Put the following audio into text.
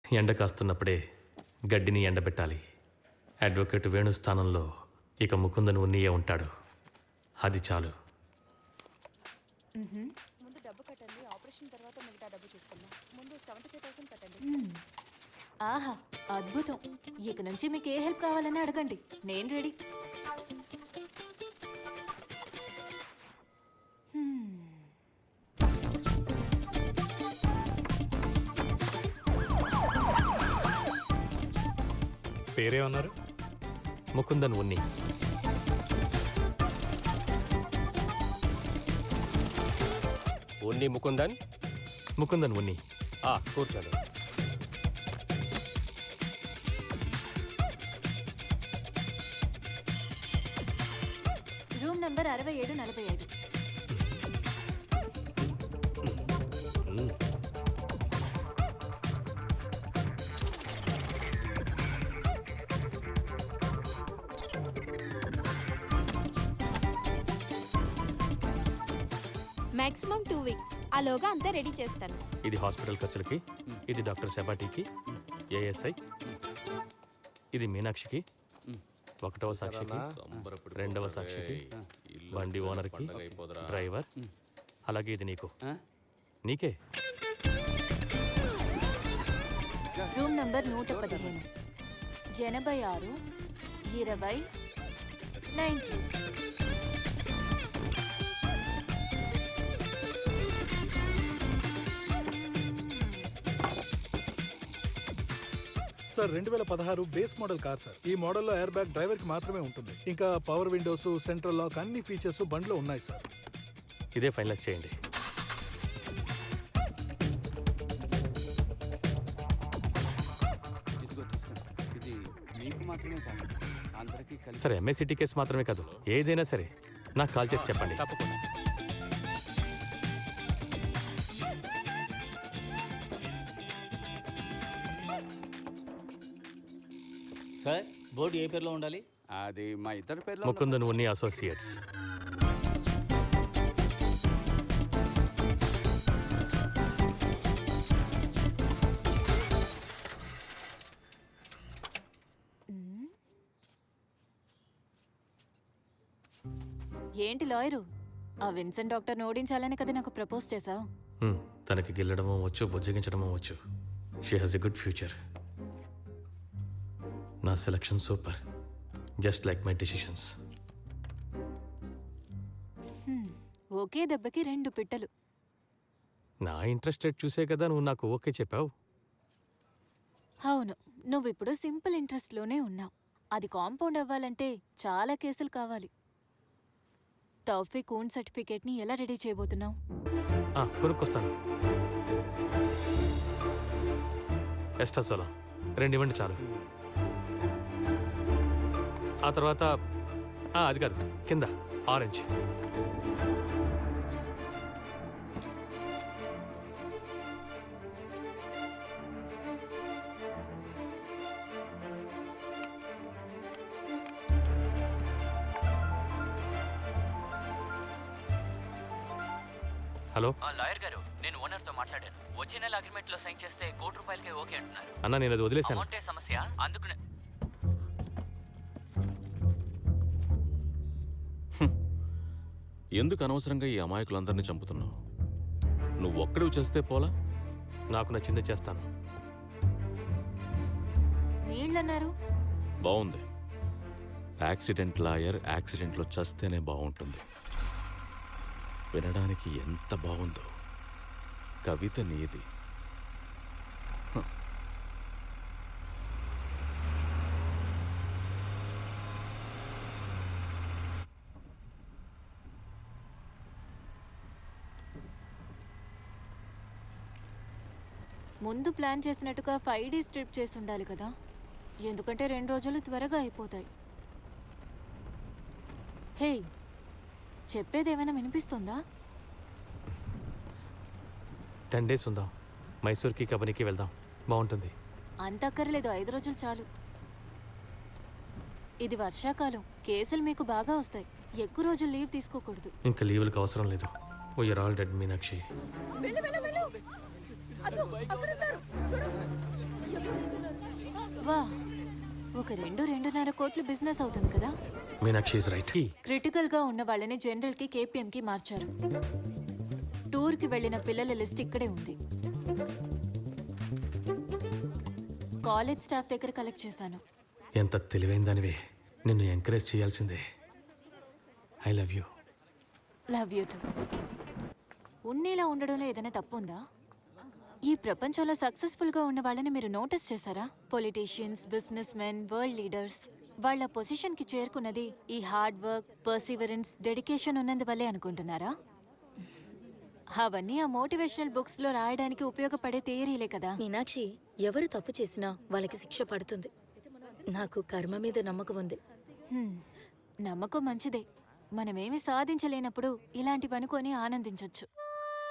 ఎండ కాస్తున్నప్పుడే గడ్డిని ఎండబెట్టాలి అడ్వకేట్ వేణు స్థానంలో ఇక ముకుందన్ ఉన్నీయే ఉంటాడు అది చాలు ముందు డబ్బు కట్టండి ఆపరేషన్ తర్వాత మిగతా డబ్బు చూసుకుందాం ముందు సెవెంటీ ఫైవ్ థౌసండ్ కట్టండి ఆహా అద్భుతం ఇక నుంచి మీకు ఏ హెల్ప్ కావాలని అడగండి నేను రెడీ పేరేమన్నారు ముకుందన్ ఉన్ని ఉన్ని ముకుందన్ ముకుందన్ ఉన్ని ఆ, కూర్చోండి రూమ్ నంబర్ అరవై ఏడు నలభై ఐదు మాక్సిమం టూ వీక్స్ ఆలోగా అంతా రెడీ చేస్తాను ఇది హాస్పిటల్ ఖర్చులకి ఇది డాక్టర్ సెబాటీకి ఏఎస్ఐ ఇది మీనాక్షికి ఒకటవ సాక్షికి రెండవ సాక్షికి బండి ఓనర్కి డ్రైవర్ అలాగే ఇది నీకు నీకే రూమ్ నంబర్ నూట పదిహేను ఎనభై ఆరు ఇరవై నైన్టీ సార్ రెండు వేల పదహారు బేస్ మోడల్ కార్ సార్ ఈ మోడల్లో ఎయిర్ బ్యాగ్ డ్రైవర్ కి మాత్రమే ఉంటుంది ఇంకా పవర్ విండోస్ సెంట్రల్ లాక్ అన్ని ఫీచర్స్ బండిలో ఉన్నాయి సార్ ఇదే ఫైనలైజ్ చేయండి ఇదిగో తీసుకోండి ఇది మీకు మాత్రమే కాదు అందరికీ కలిసి సరే ఎంఏసిటీ కేసు మాత్రమే కాదు ఏదైనా సరే నాకు కాల్ చేసి చెప్పండి తప్పకుండా సార్ బోర్డు ఏ పేరులో ఉండాలి అది మా ఇద్దరి పేర్లో ముకుందన్ ఉన్ని అసోసియేట్స్ ఏంటి లాయరు ఆ విన్సెంట్ డాక్టర్ని ఓడించాలని కదా నాకు ప్రపోజ్ చేశావు హ్మ్, తనకి గిల్లడమో వచ్చు బుజ్జగించడమో వచ్చు she has a good future నా selection super just like my decisions ఒకే దెబ్బకి రెండు పిట్టలు నా ఇంట్రెస్టెడ్ చూసే కదా నువ్వు నాకు ఓకే చెప్పావు అవును నువ్విప్పుడు సింపుల్ ఇంట్రెస్ట్లోనే ఉన్నావు అది కాంపౌండ్ అవ్వాలంటే చాలా కేసులు కావాలి తౌఫిక్ ఓన్ సర్టిఫికేట్ని ఎలా రెడీ చేయబోతున్నావు ఆ, కొనుక్కొస్తాను ఎస్టాసోలా రెండు ఇవ్వండి చాలు ఆ తర్వాత ఆ, అది కాదు కింద ఆరెంజ్ హలో ఆ లాయర్ గారు నేను ఓనర్తో మాట్లాడాను వచ్చే నెల అగ్రిమెంట్లో సైన్ చేస్తే కోటి రూపాయలకే ఓకే అంటున్నారు అన్న నేను అది వదిలేశాను అమౌంటే సమస్య అందుకు నే- ఎందుకు అనవసరంగా ఈ అమాయకులందరినీ చంపుతున్నావు నువ్వు ఒక్కడివి చేస్తే పోలా నాకు నచ్చింది చేస్తాను నీళ్ళన్నారు బాగుంది యాక్సిడెంట్ లాయర్ యాక్సిడెంట్లో చస్తేనే బాగుంటుంది వినడానికి ఎంత బాగుందో కవిత నీది హ. ముందు ప్లాన్ చేసినట్టుగా ఫైవ్ డేస్ ట్రిప్ చేసి ఉండాలి కదా ఎందుకంటే రెండు రోజులు త్వరగా అయిపోతాయి హే చెప్పేదేమైనా వినిపిస్తుందా టెన్ డేస్ ఉందాం మైసూర్కి కబనికి వెళ్దాం బాగుంటుంది అంత అక్కర్లేదు ఐదు రోజులు చాలు ఇది వర్షాకాలం కేసులు మీకు బాగా వస్తాయి ఎక్కువ రోజులు లీవ్ తీసుకోకూడదు ఇంకా లీవులకు అవసరం లేదు వీఆర్ ఆల్ డెడ్ మీనాక్షి వెళ్ళు వెళ్ళు వెళ్ళు అదో అక్కడ ఉన్నారు చూడు ఒక రెండు రెండున్నర కోట్లు బిజినెస్ అవుతుంది కదా మీనాక్షి ఇస్ రైట్ క్రిటికల్గా ఉన్న వాళ్ళని జనరల్కి కేపీఎంకి మార్చారు టూర్కి వెళ్ళిన పిల్లల లిస్ట్ ఇక్కడే ఉంది కాలేజ్ స్టాఫ్ దగ్గర కలెక్ట్ చేశాను ఎంత తెలివైన దానివే నిన్ను ఎంకరేజ్ చేయాల్సిందే I love you love you too ఉన్నీలా ఉండడంలో ఏదైనా తప్పు ఉందా ఈ ప్రపంచంలో సక్సెస్ఫుల్గా ఉన్న వాళ్ళని మీరు నోటీస్ చేశారా politicians business men world leaders వాళ్ళ పొజిషన్కి చేరుకున్నది ఈ హార్డ్ వర్క్ పర్సివరెన్స్ డెడికేషన్ ఉన్నందువల్లే అనుకుంటున్నారా అవన్నీ ఆ మోటివేషనల్ బుక్స్లో రాయడానికి ఉపయోగపడే థియరీలే కదా మీనాక్షి ఎవరు తప్పు చేసినా వాళ్ళకి శిక్ష పడుతుంది నాకు కర్మ మీద నమ్మకం ఉంది హ్మ్, నమ్మకం మంచిదే మనమేమి సాధించలేనప్పుడు ఇలాంటివి అనుకొని ఆనందించొచ్చు